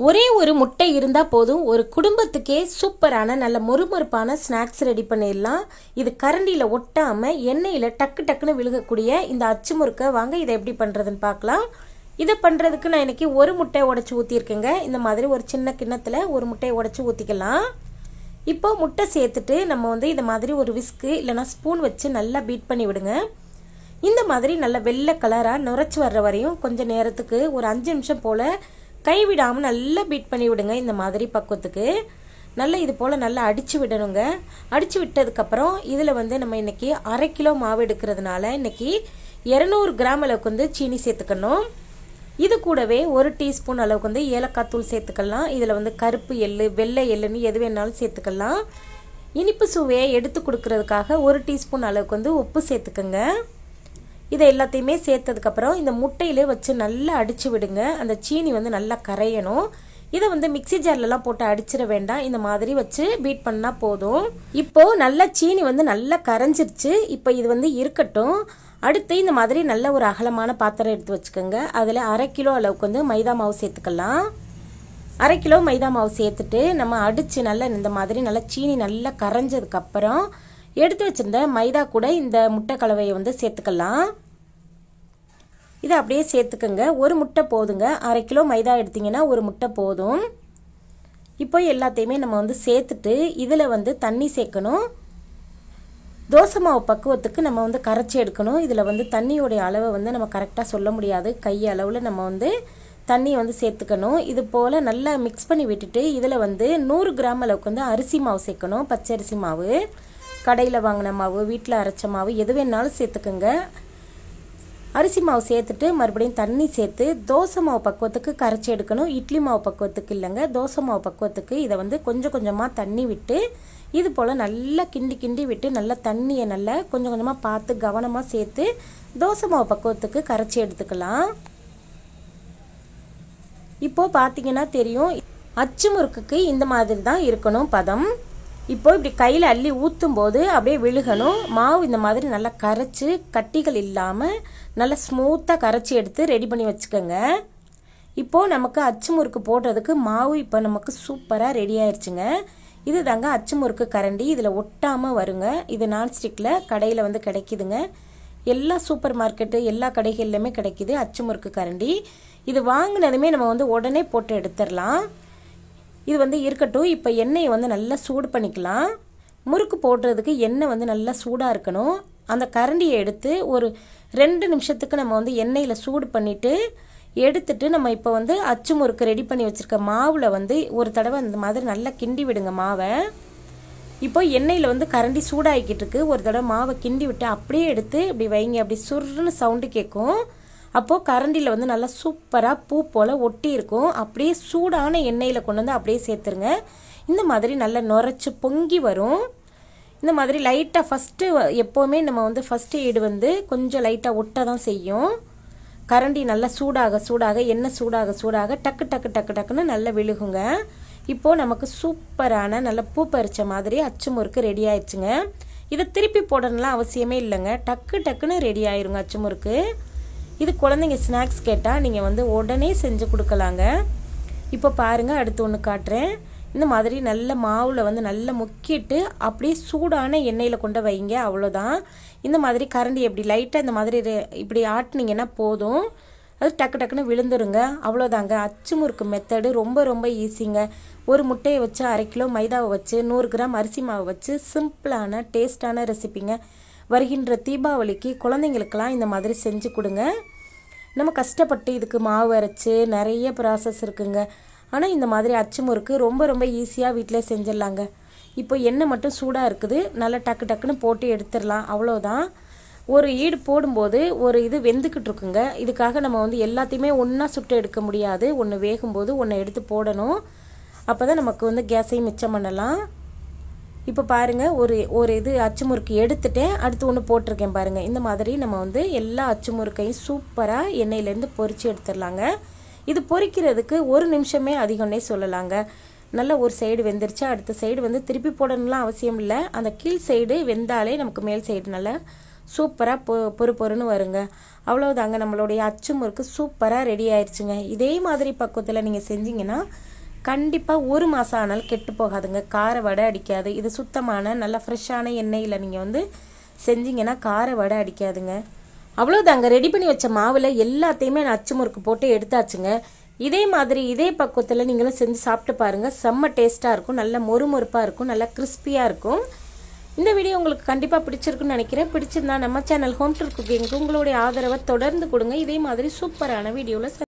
ஒரே ஒரு முட்டை இருந்தால் போதும் ஒரு குடும்பத்துக்கே சூப்பரான நல்ல மொறுமொறுப்பான ஸ்நாக்ஸ் ரெடி பண்ணிடலாம் இது கரண்டியில் ஒட்டாமல் எண்ணெயில் டக்கு டக்குன்னு விழுகக்கூடிய இந்த அச்சு முறுக்கை வாங்க இதை எப்படி பண்ணுறதுன்னு பார்க்கலாம் இதை பண்ணுறதுக்கு நான் இன்னைக்கு ஒரு முட்டையை உடச்சி ஊற்றிருக்கேங்க இந்த மாதிரி ஒரு சின்ன கிண்ணத்தில் ஒரு முட்டையை உடச்சி ஊற்றிக்கலாம் இப்போ முட்டை சேர்த்துட்டு நம்ம வந்து இந்த மாதிரி ஒரு விஸ்கு இல்லைனா ஸ்பூன் வச்சு நல்லா பீட் பண்ணி விடுங்க இந்த மாதிரி நல்ல வெள்ளை கலராக நுரைச்சி வர்ற வரையும் கொஞ்சம் நேரத்துக்கு ஒரு அஞ்சு நிமிஷம் போல் கைவிடாமல் நல்லா பீட் பண்ணி விடுங்க இந்த மாதிரி பக்குவத்துக்கு நல்லா இது போல் நல்லா அடித்து விடணுங்க அடித்து விட்டதுக்கப்புறம் இதில் வந்து நம்ம இன்றைக்கி அரை கிலோ மாவு எடுக்கிறதுனால இன்றைக்கி இரநூறு கிராம் அளவுக்கு வந்து சீனி சேர்த்துக்கணும் இது கூடவே ஒரு டீஸ்பூன் அளவுக்கு வந்து ஏலக்காய் தூள் சேர்த்துக்கலாம் இதில் வந்து கருப்பு எள்ளு வெள்ளை எள்ளுன்னு எது வேணாலும் சேர்த்துக்கலாம் இனிப்பு சுவையை எடுத்து கொடுக்கறதுக்காக ஒரு டீஸ்பூன் அளவுக்கு வந்து உப்பு சேர்த்துக்கோங்க இதை எல்லாத்தையுமே சேர்த்ததுக்கப்புறம் இந்த முட்டையிலே வச்சு நல்லா அடித்து விடுங்க அந்த சீனி வந்து நல்லா கரையணும் இதை வந்து மிக்சி ஜார்லலாம் போட்டு அடிச்சிட வேண்டாம் இந்த மாதிரி வச்சு பீட் பண்ணால் போதும் இப்போ நல்லா சீனி வந்து நல்லா கரைஞ்சிருச்சு இப்போ இது வந்து இருக்கட்டும் அடுத்து இந்த மாதிரி நல்ல ஒரு அகலமான பாத்திரம் எடுத்து வச்சுக்கோங்க அதில் அரை கிலோ அளவுக்கு வந்து மைதா மாவு சேர்த்துக்கலாம் அரை கிலோ மைதா மாவு சேர்த்துட்டு நம்ம அடித்து நல்லா இந்த மாதிரி நல்லா சீனி நல்லா கரைஞ்சதுக்கப்புறம் எடுத்து வச்சிருந்த மைதா கூட இந்த முட்டை கலவையை வந்து சேர்த்துக்கலாம் இதை அப்படியே சேர்த்துக்கோங்க ஒரு முட்டை போதுங்க அரை கிலோ மைதா எடுத்திங்கன்னா ஒரு முட்டை போதும் இப்போ எல்லாத்தையுமே நம்ம வந்து சேர்த்துட்டு இதில் வந்து தண்ணி சேர்க்கணும் தோசை மாவு பக்குவத்துக்கு நம்ம வந்து கரைச்சி எடுக்கணும் இதில் வந்து தண்ணியோடைய அளவை வந்து நம்ம கரெக்டாக சொல்ல முடியாது கை அளவில் நம்ம வந்து தண்ணியை வந்து சேர்த்துக்கணும் இது போல் நல்லா மிக்ஸ் பண்ணி விட்டுட்டு இதில் வந்து நூறு கிராம் அளவுக்கு வந்து அரிசி மாவு சேர்க்கணும் பச்சரிசி மாவு கடையில் வாங்கின மாவு வீட்டில் அரைச்ச மாவு எது வேணாலும் சேர்த்துக்கோங்க அரிசி மாவு சேர்த்துட்டு மறுபடியும் தண்ணி சேர்த்து தோசை மாவு பக்குவத்துக்கு கரைச்சி எடுக்கணும் இட்லி மாவு பக்குவத்துக்கு இல்லைங்க தோசை மாவு பக்குவத்துக்கு இதை வந்து கொஞ்சம் கொஞ்சமாக தண்ணி விட்டு இது போல் நல்லா கிண்டி கிண்டி விட்டு நல்லா தண்ணியை நல்லா கொஞ்சம் கொஞ்சமாக பார்த்து கவனமாக சேர்த்து தோசை மாவு பக்குவத்துக்கு கரைச்சி எடுத்துக்கலாம் இப்போ பார்த்தீங்கன்னா தெரியும் அச்சு முறுக்குக்கு இந்த மாதிரி தான் இருக்கணும் பதம் இப்போ இப்படி கையில் அள்ளி ஊற்றும் போது அப்படியே விழுகணும் மாவு இந்த மாதிரி நல்லா கரைச்சி கட்டிகள் இல்லாமல் நல்லா ஸ்மூத்தாக கரைச்சி எடுத்து ரெடி பண்ணி வச்சுக்கோங்க இப்போது நமக்கு அச்சு முறுக்கு போடுறதுக்கு மாவு இப்போ நமக்கு சூப்பராக ரெடி ஆயிடுச்சுங்க இது தாங்க அச்சு முறுக்கு கரண்டி இதில் ஒட்டாமல் வருங்க இது நான்ஸ்டிக்கில் கடையில் வந்து கிடைக்குதுங்க எல்லா சூப்பர் மார்க்கெட்டு எல்லா கடைகள்லையுமே கிடைக்குது அச்சு முறுக்கு கரண்டி இது வாங்கினதுமே நம்ம வந்து உடனே போட்டு எடுத்துடலாம் இது வந்து இருக்கட்டும் இப்போ எண்ணெயை வந்து நல்லா சூடு பண்ணிக்கலாம் முறுக்கு போடுறதுக்கு எண்ணெய் வந்து நல்லா சூடாக இருக்கணும் அந்த கரண்டியை எடுத்து ஒரு ரெண்டு நிமிஷத்துக்கு நம்ம வந்து எண்ணெயில் சூடு பண்ணிவிட்டு எடுத்துட்டு நம்ம இப்போ வந்து அச்சு முறுக்கு ரெடி பண்ணி வச்சுருக்க மாவில் வந்து ஒரு தடவை இந்த மாதிரி நல்லா கிண்டி விடுங்க மாவை இப்போ எண்ணெயில் வந்து கரண்டி சூடாகிக்கிட்டு இருக்கு ஒரு தடவை மாவை கிண்டி விட்டு அப்படியே எடுத்து இப்படி வைங்க அப்படி சுருன்னு சவுண்டு கேட்கும் அப்போது கரண்டியில் வந்து நல்லா சூப்பராக பூ போல் ஒட்டி இருக்கும் அப்படியே சூடான எண்ணெயில் கொண்டு வந்து அப்படியே சேர்த்துருங்க இந்த மாதிரி நல்லா நுரைச்சி பொங்கி வரும் இந்த மாதிரி லைட்டாக ஃபஸ்ட்டு எப்போவுமே நம்ம வந்து ஃபஸ்ட்டு எய்டு வந்து கொஞ்சம் லைட்டாக ஒட்ட தான் செய்யும் கரண்டி நல்லா சூடாக சூடாக எண்ணெய் சூடாக சூடாக டக்கு டக்கு டக்கு டக்குன்னு நல்லா விழுகுங்க இப்போது நமக்கு சூப்பரான நல்ல பூ பறிச்ச மாதிரி அச்சு முறுக்கு ரெடி ஆயிடுச்சுங்க இதை திருப்பி போடணும்லாம் அவசியமே இல்லைங்க டக்கு டக்குன்னு ரெடி ஆயிருங்க அச்சு முறுக்கு இது குழந்தைங்க ஸ்நாக்ஸ் கேட்டால் நீங்கள் வந்து உடனே செஞ்சு கொடுக்கலாங்க இப்போ பாருங்கள் அடுத்து ஒன்று காட்டுறேன் இந்த மாதிரி நல்ல மாவில் வந்து நல்லா முக்கிட்டு அப்படியே சூடான எண்ணெயில் கொண்டு வைங்க அவ்வளோதான் இந்த மாதிரி கரண்டி எப்படி லைட்டாக இந்த மாதிரி இப்படி ஆட்டினீங்கன்னா போதும் அது டக்கு டக்குன்னு விழுந்துருங்க அவ்வளோதாங்க அச்சு முறுக்கு மெத்தடு ரொம்ப ரொம்ப ஈஸிங்க ஒரு முட்டையை வச்சு அரை கிலோ மைதாவை வச்சு நூறு கிராம் அரிசி மாவை வச்சு சிம்பிளான டேஸ்டான ரெசிபிங்க வருகின்ற தீபாவளிக்கு குழந்தைங்களுக்கெல்லாம் இந்த மாதிரி செஞ்சு கொடுங்க நம்ம கஷ்டப்பட்டு இதுக்கு மாவு அரைச்சி நிறைய ப்ராசஸ் இருக்குங்க ஆனால் இந்த மாதிரி அச்சு முறுக்கு ரொம்ப ரொம்ப ஈஸியாக வீட்டிலே செஞ்சிடலாங்க இப்போ எண்ணெய் மட்டும் சூடாக இருக்குது நல்லா டக்கு டக்குன்னு போட்டு எடுத்துடலாம் அவ்வளோதான் ஒரு ஈடு போடும்போது ஒரு இது வெந்துக்கிட்டு இருக்குங்க இதுக்காக நம்ம வந்து எல்லாத்தையுமே ஒன்றா சுட்டு எடுக்க முடியாது ஒன்று வேகும்போது ஒன்று எடுத்து போடணும் அப்போ தான் நமக்கு வந்து கேஸையும் மிச்சம் பண்ணலாம் இப்போ பாருங்கள் ஒரு ஒரு இது அச்சு முறுக்கு எடுத்துட்டேன் அடுத்து ஒன்று போட்டிருக்கேன் பாருங்கள் இந்த மாதிரி நம்ம வந்து எல்லா அச்சு முறுக்கையும் சூப்பராக எண்ணெயிலேருந்து பொரித்து எடுத்துடலாங்க இது பொரிக்கிறதுக்கு ஒரு நிமிஷமே அதிகம்னே சொல்லலாங்க நல்ல ஒரு சைடு வெந்துருச்சு அடுத்த சைடு வந்து திருப்பி போடணும்லாம் அவசியம் இல்லை அந்த கீழ் சைடு வெந்தாலே நமக்கு மேல் சைடு நல்லா சூப்பராக பொ பொறு பொறுன்னு வருங்க அவ்வளோதாங்க நம்மளுடைய அச்சு முறுக்கு சூப்பராக ரெடி ஆயிடுச்சுங்க இதே மாதிரி பக்குவத்தில் நீங்கள் செஞ்சீங்கன்னா கண்டிப்பாக ஒரு மாதம் ஆனாலும் கெட்டு போகாதுங்க கார வடை அடிக்காது இது சுத்தமான நல்ல ஃப்ரெஷ்ஷான எண்ணெயில் நீங்கள் வந்து செஞ்சீங்கன்னா கார வடை அடிக்காதுங்க அவ்வளோதாங்க ரெடி பண்ணி வச்ச மாவில் எல்லாத்தையுமே நான் அச்சு முறுக்கு போட்டு எடுத்தாச்சுங்க இதே மாதிரி இதே பக்குவத்தில் நீங்களும் செஞ்சு சாப்பிட்டு பாருங்கள் செம்ம டேஸ்ட்டாக இருக்கும் நல்ல மொறு மொறுப்பாக இருக்கும் நல்லா கிறிஸ்பியாக இருக்கும் இந்த வீடியோ உங்களுக்கு கண்டிப்பாக பிடிச்சிருக்குன்னு நினைக்கிறேன் பிடிச்சிருந்தா நம்ம சேனல் ஹோம் டூர் குக்கிங்க்கு உங்களுடைய ஆதரவை தொடர்ந்து கொடுங்க இதே மாதிரி சூப்பரான வீடியோவில்